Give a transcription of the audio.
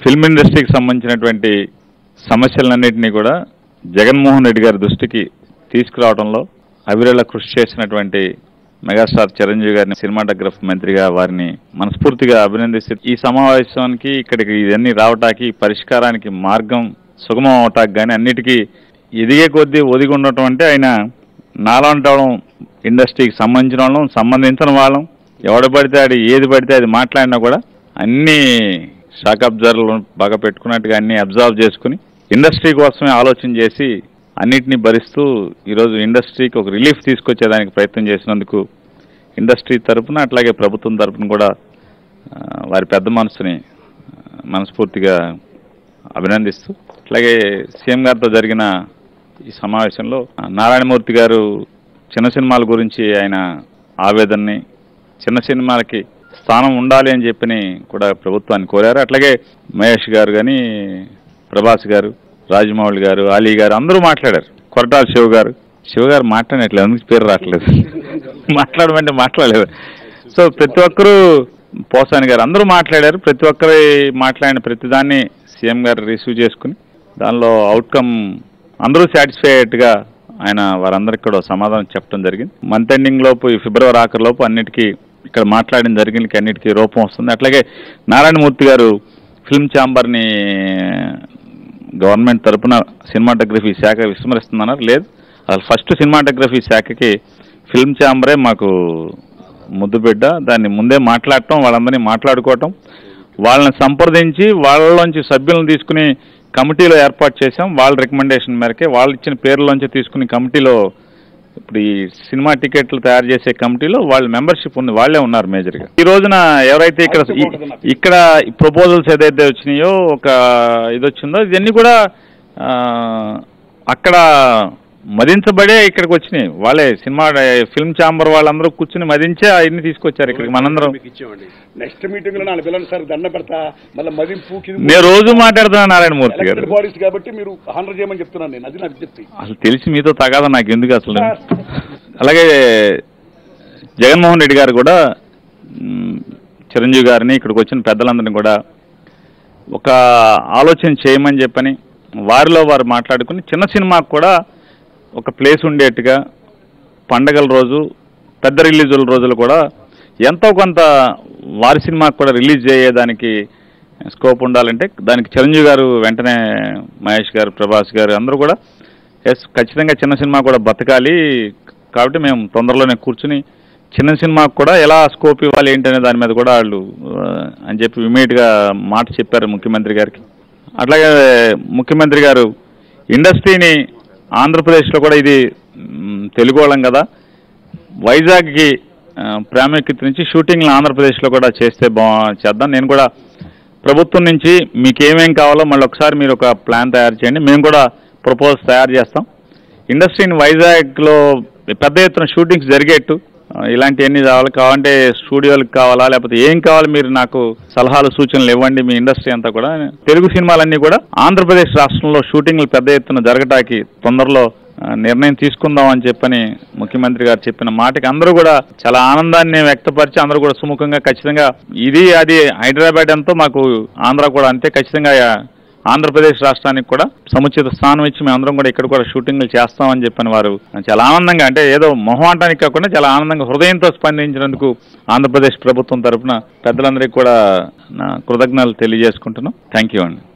film ఇండస్ట్రీకి సంబంధించినటువంటి సమస్యలన్నింటినీ కూడా జగన్మోహన్ రెడ్డి గారి దృష్టికి తీసుకురావడంలో అవిరళ కృషి చేసినటువంటి మెగాస్టార్ చిరంజీవి గారిని సినిమాటోగ్రఫీ మంత్రిగా వారిని మనస్ఫూర్తిగా అభినందిస్తూ ఈ సమావేశానికి ఇక్కడికి ఇవన్నీ రావటానికి పరిష్కారానికి మార్గం సుగమం అవటానికి కానీ అన్నిటికీ ఎదిగే కొద్దీ ఒదిగి ఉండటం అంటే ఆయన నాలాంటి వాళ్ళం ఇండస్ట్రీకి సంబంధించిన వాళ్ళం సంబంధించిన వాళ్ళం ఎవడ పడితే అది ఏది పడితే అది మాట్లాడినా కూడా అన్ని షాక్ అబ్జర్వర్లు బాగా పెట్టుకున్నట్టుగా అన్ని అబ్జర్వ్ చేసుకుని ఇండస్ట్రీ కోసమే ఆలోచన చేసి అన్నిటినీ భరిస్తూ ఈరోజు ఇండస్ట్రీకి ఒక రిలీఫ్ తీసుకొచ్చేదానికి ప్రయత్నం చేసినందుకు ఇండస్ట్రీ తరపున అట్లాగే ప్రభుత్వం తరపున కూడా ఆ, వారి పెద్ద మనసుని ఆ, మనస్ఫూర్తిగా అభినందిస్తూ అట్లాగే సీఎం గారితో జరిగిన ఈ సమావేశంలో ఆ, నారాయణమూర్తి గారు చిన్న సినిమాల గురించి ఆయన ఆవేదనని చిన్న సినిమాలకి స్థానం ఉండాలి అని చెప్పని కూడా ప్రభుత్వాన్ని కోరారు అట్లాగే మహేష్ గారు కానీ ప్రభాస్ గారు రాజమౌళి గారు అలీ గారు అందరూ మాట్లాడారు కొరటాల శివ గారు శివ గారు మాట్లాడట్లేదు అందుకు పేరు రావట్లేదు మాట్లాడమంటే మాట్లాడలేదు సో ప్రతి ఒక్కరూ పోసాని గారు అందరూ మాట్లాడారు ప్రతి ఒక్కరి మాట్లాడిన ప్రతి దాన్ని సీఎం గారు రిసీవ్ చేసుకుని దానిలో అవుట్కమ్ అందరూ సాటిస్ఫైడ్గా ఆయన వారందరికీ కూడా సమాధానం చెప్పడం జరిగింది మంత్ ఎండింగ్ లోపు ఈ ఫిబ్రవరి ఆఖరి లోపు అన్నిటికీ ఇక్కడ మాట్లాడిన జరిగిన అన్నిటికీ రూపం వస్తుంది అట్లాగే నారాయణమూర్తి గారు ఫిల్మ్ ఛాంబర్ని గవర్నమెంట్ తరపున సినిమాటోగ్రఫీ శాఖ విస్మరిస్తుందన్నారు లేదు అసలు ఫస్ట్ సినిమాటోగ్రఫీ శాఖకి ఫిల్మ్ ఛాంబరే మాకు ముద్దు బిడ్డ దాన్ని ముందే మాట్లాడటం వాళ్ళందరినీ మాట్లాడుకోవటం వాళ్ళని సంప్రదించి వాళ్ళలోంచి సభ్యులను తీసుకుని కమిటీలో ఏర్పాటు చేసాం వాళ్ళ రికమెండేషన్ మేరకే వాళ్ళు ఇచ్చిన పేర్లోంచి తీసుకుని కమిటీలో ఇప్పుడు ఈ సినిమా టికెట్లు తయారు చేసే కమిటీలో వాళ్ళ మెంబర్షిప్ ఉంది వాళ్ళే ఉన్నారు మేజర్గా ఈ రోజున ఎవరైతే ఇక్కడ ఈ- ఇక్కడ ప్రపోజల్స్ ఏదైతే వచ్చినాయో ఒక ఇది వచ్చిందో ఇవన్నీ కూడా ఆ, అక్కడ మదించబడే ఇక్కడికి వచ్చినాయి వాళ్ళే సినిమా ఫిల్మ్ ఛాంబర్ వాళ్ళందరూ కూర్చుని మదించే అవన్నీ తీసుకొచ్చారు ఇక్కడికి మనందరం మీకు ఇచ్చామండి నెక్స్ట్ మీటింగ్ లో నాలుగు పిల్లలు సార్ దండ పెడతా మళ్ళీ మదింపు నేను రోజు మాట్లాడుతున్నాను నారాయణమూర్తి గారు ఎలక్టెడ్ బాడీస్ కాబట్టి మీరు హానర్ చేయమని చెప్తున్నాను నేను అది నా విజ్ఞప్తి అసలు తెలిసి మీతో తగాదా నాకు ఎందుకు అసలు అలాగే జగన్మోహన్ రెడ్డి గారు కూడా మ్, చిరంజీవి గారిని ఇక్కడికి వచ్చిన పెద్దలందరినీ కూడా ఒక ఆలోచన చేయమని చెప్పని వారిలో వారు మాట్లాడుకుని చిన్న సినిమాకు కూడా ఒక ప్లేస్ ఉండేట్టుగా పండగల రోజు పెద్ద రిలీజుల రోజులు కూడా ఎంతో కొంత వారి సినిమాకు కూడా రిలీజ్ చేయడానికి స్కోప్ ఉండాలంటే దానికి చిరంజీవి గారు వెంటనే మహేష్ గారు ప్రభాస్ గారు అందరూ కూడా ఎస్ ఖచ్చితంగా చిన్న సినిమా కూడా బతకాలి కాబట్టి మేము తొందరలోనే కూర్చుని చిన్న సినిమాకు కూడా ఎలా స్కోప్ ఇవ్వాలి ఏంటనే దాని మీద కూడా వాళ్ళు ఆ, అని చెప్పి ఇమీడియట్గా మాట చెప్పారు ముఖ్యమంత్రి గారికి అట్లాగే ముఖ్యమంత్రి గారు ఇండస్ట్రీని ఆంధ్రప్రదేశ్లో కూడా ఇది మ్, తెలుగు వాళ్ళం కదా వైజాగ్కి ఆ, ప్రాముఖ్యత నుంచి షూటింగ్లు ఆంధ్రప్రదేశ్లో కూడా చేస్తే బా చేద్దాం నేను కూడా ప్రభుత్వం నుంచి మీకు ఏమేం కావాలో మళ్ళీ ఒకసారి మీరు ఒక ప్లాన్ తయారు చేయండి మేము కూడా ప్రపోజల్స్ తయారు చేస్తాం ఇండస్ట్రీని వైజాగ్లో పెద్ద ఎత్తున షూటింగ్స్ జరిగేట్టు ఆ, ఇలాంటివన్నీ కావాలి కావాలంటే స్టూడియోలకు కావాలా లేకపోతే ఏం కావాలి మీరు నాకు సలహాలు సూచనలు ఇవ్వండి మీ ఇండస్ట్రీ అంతా కూడా తెలుగు సినిమాలన్నీ కూడా ఆంధ్రప్రదేశ్ రాష్ట్రంలో షూటింగ్లు పెద్ద ఎత్తున జరగటానికి తొందరలో ఆ, నిర్ణయం తీసుకుందాం అని చెప్పని ముఖ్యమంత్రి గారు చెప్పిన మాటకి అందరూ కూడా చాలా ఆనందాన్ని వ్యక్తపరిచి అందరూ కూడా సుముఖంగా ఖచ్చితంగా ఇది అది హైదరాబాద్ ఎంతో మాకు ఆంధ్ర కూడా అంతే ఖచ్చితంగా ఆంధ్రప్రదేశ్ రాష్ట్రానికి కూడా సముచిత స్థానం ఇచ్చి మేమందరం కూడా ఇక్కడ కూడా షూటింగ్లు చేస్తామని చెప్పని వారు చాలా ఆనందంగా అంటే ఏదో మొహమాటానికి కాకుండా చాలా ఆనందంగా హృదయంతో స్పందించినందుకు ఆంధ్రప్రదేశ్ ప్రభుత్వం తరపున పెద్దలందరికీ కూడా నా కృతజ్ఞతలు తెలియజేసుకుంటున్నాం థ్యాంక్ యూ అండి